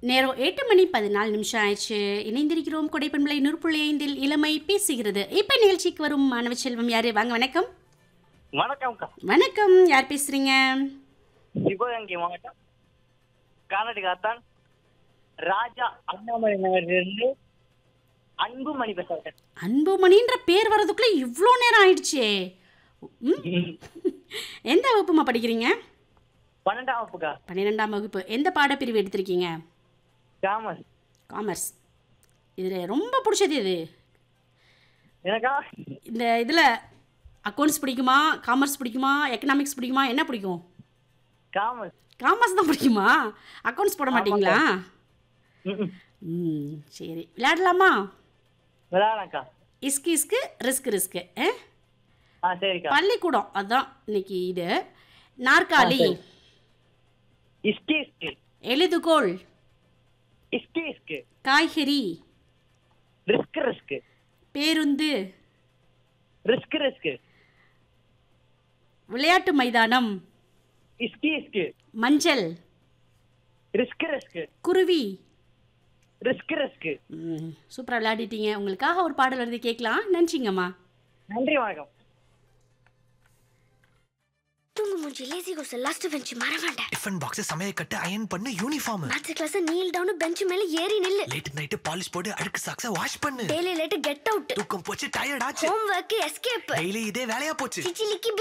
நேரம் எட்டு மணி பதினாலு நிமிஷம் ஆயிடுச்சு இணைந்திருக்கிறோம் கொடைப்பண்பளை நூற்புள்ளி ஐந்தில் இளமை பேசுகிறது இப்ப நிகழ்ச்சிக்கு வரும் மாணவ செல்வம் யாரு வாங்க வணக்கம் வணக்கம்க்கா வணக்கம் யார் பேசுறீங்க சிவகங்கை மாவட்டம் கர்நாடகாத்தான் ராஜா அண்ணாமலை நகரிலிருந்து அன்புமணி பேசுறேன் அன்புமணின்ற பேர் வர்றதுக்குள்ள இவ்வளோ நேரம் ஆயிடுச்சே ம்? எந்த வகுப்புமா படிக்கிறீங்க பன்னெண்டாம் வகுப்புக்கா பன்னிரெண்டாம் வகுப்பு எந்த பாடப்பிரிவு எடுத்திருக்கீங்க காமர்ஸ் காமர்ஸ் இதில் ரொம்ப பிடிச்சது இது எனக்கா இந்த இதில் அக்கௌண்ட்ஸ் பிடிக்குமா காமர்ஸ் பிடிக்குமா எக்கனாமிக்ஸ் பிடிக்குமா என்ன பிடிக்கும் காமர்ஸ் காமர்ஸ் தான் பிடிக்குமா அக்கௌண்ட்ஸ் போட மாட்டீங்களா ம்ம். ம் சரி விளையாடலாமா விளையாடக்கா இஸ்கு இஸ்கு ரிஸ்க் ரிஸ்க்கு ஆ சரிக்கா பள்ளிக்கூடம் அதான் இன்னைக்கு இது நாற்காலி ஆ, சரி. இஸ்கி இஸ்கி எழுதுகோள் இஸ்கி இஸ்கி காய்கறி ரிஸ்க் ரிஸ்க் பேருந்து ரிஸ்க் ரிஸ்க் விளையாட்டு மைதானம் இஸ்கி இஸ்கி மஞ்சள் ரிஸ்க் ரிஸ்க் குருவி ரிஸ்க் ரிஸ்க் ம் சூப்பராக விளையாடிட்டீங்க உங்களுக்காக ஒரு பாடல் வருது கேட்கலாம் நன்றிங்கம்மா நன்றி வணக்கம் தூங்கு மூஞ்சி லேசி கோஸ் லாஸ்ட் பெஞ்ச் மறவாண்ட டிஃபன் பாக்ஸ் சமையல் கட்டு அயன் பண்ணு uniform maths class kneel down bench மேல ஏறி நில்லு லேட் நைட் பாலிஷ் போட்டு அழுக்கு சாக்ஸ வாஷ் பண்ணு டெய்லி லேட் கெட் அவுட் தூக்கம் போச்சு டயர்ட் ஆச்சு ஹோம் ஒர்க் எஸ்கேப் டெய்லி இதே வேலையா போச்சு சிச்சிலிக்கி